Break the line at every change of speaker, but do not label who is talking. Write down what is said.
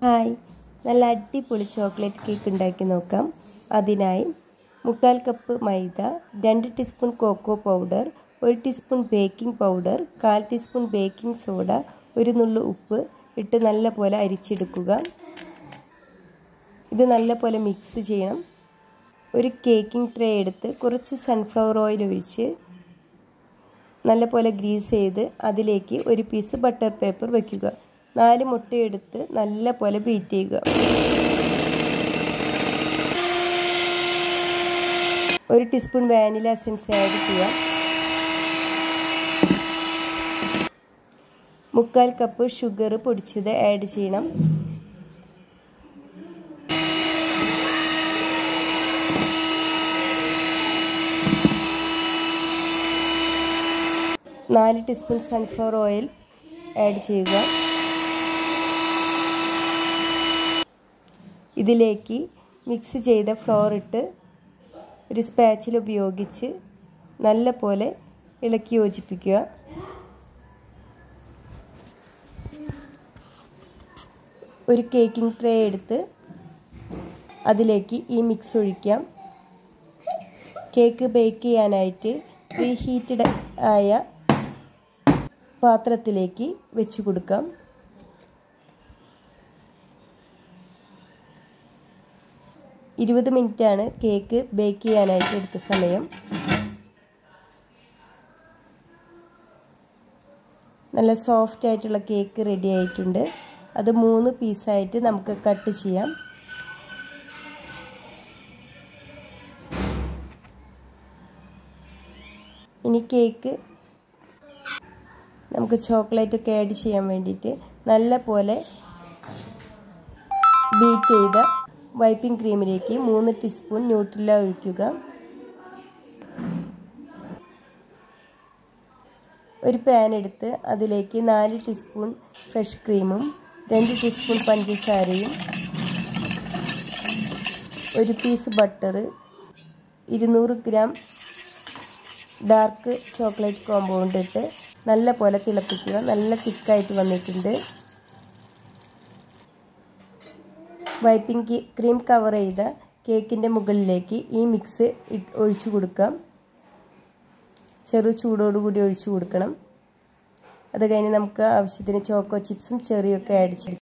hi നല്ല അടിപൊളി chocolate cake ഉണ്ടാക്കി നോക്കാം അതിനായി മുക്കാൽ കപ്പ് മൈദ രണ്ട് ടീസ്പൂൺ കോക്കോ പൗഡർ ഒരു ടീസ്പൂൺ ബേക്കിംഗ് പൗഡർ കാൽ ടീസ്പൂൺ ബേക്കിംഗ് സോഡ ഒരു നുള്ളു ഉപ്പ് ഇട്ട് നല്ല പോലെ അരിച്ചെടുക്കുക ഇത് നല്ല പോലെ മിക്സ് ചെയ്യണം ഒരു കേക്കിംഗ് ട്രേ എടുത്ത് കുറച്ച് സൺഫ്ലവർ ഓയിൽ ഒഴിച്ച് നല്ലപോലെ ഗ്രീസ് ചെയ്ത് അതിലേക്ക് ഒരു പീസ് ബട്ടർ പേപ്പർ വയ്ക്കുക നാല് മുട്ടയെടുത്ത് നല്ല പോലെ ബീറ്റ് ചെയ്യുക ഒരു ടീസ്പൂൺ വാനില എസൻസ് ആഡ് ചെയ്യാം മുക്കാൽ കപ്പ് ഷുഗർ പൊടിച്ചത് ആഡ് ചെയ്യണം നാല് ടീസ്പൂൺ സൺഫ്ലവർ ഓയിൽ ആഡ് ചെയ്യുക ഇതിലേക്ക് മിക്സ് ചെയ്ത ഫ്ലോർ ഇട്ട് ഒരു സ്പാച്ചിൽ ഉപയോഗിച്ച് നല്ല പോലെ ഇളക്കി യോജിപ്പിക്കുക ഒരു കേക്കിംഗ് ട്രേ എടുത്ത് അതിലേക്ക് ഈ മിക്സ് ഒഴിക്കാം കേക്ക് ബേക്ക് ചെയ്യാനായിട്ട് പ്രീ ഹീറ്റഡ് ആയ പാത്രത്തിലേക്ക് വെച്ച് കൊടുക്കാം ഇരുപത് മിനിറ്റാണ് കേക്ക് ബേക്ക് ചെയ്യാനായിട്ട് എടുത്ത സമയം നല്ല സോഫ്റ്റ് ആയിട്ടുള്ള കേക്ക് റെഡി ആയിട്ടുണ്ട് അത് മൂന്ന് പീസായിട്ട് നമുക്ക് കട്ട് ചെയ്യാം ഇനി കേക്ക് നമുക്ക് ചോക്ലേറ്റ് ഒക്കെ ആഡ് ചെയ്യാൻ വേണ്ടിയിട്ട് നല്ല പോലെ ബീറ്റ് ചെയ്ത വൈപ്പിംഗ് ക്രീമിലേക്ക് മൂന്ന് ടീസ്പൂൺ ന്യൂട്രില ഒഴിക്കുക ഒരു പാൻ എടുത്ത് അതിലേക്ക് നാല് ടീസ്പൂൺ ഫ്രഷ് ക്രീമും രണ്ട് ടീസ്പൂൺ പഞ്ചസാരയും ഒരു പീസ് ബട്ടർ ഇരുന്നൂറ് ഗ്രാം ഡാർക്ക് ചോക്ലേറ്റ് കോമ്പൗണ്ട് ഇട്ട് നല്ല പോലെ തിളപ്പിക്കുക നല്ല തിക്കായിട്ട് വന്നിട്ടുണ്ട് വൈപ്പിംഗ് ക്രീം കവർ ചെയ്ത കേക്കിൻ്റെ മുകളിലേക്ക് ഈ മിക്സ് ഒഴിച്ചു കൊടുക്കാം ചെറു ചൂടോടുകൂടി ഒഴിച്ചു കൊടുക്കണം അത് കഴിഞ്ഞ് നമുക്ക് ആവശ്യത്തിന് ചോക്കോ ചിപ്സും ചെറിയൊക്കെ ആഡ് ചെയ്ത്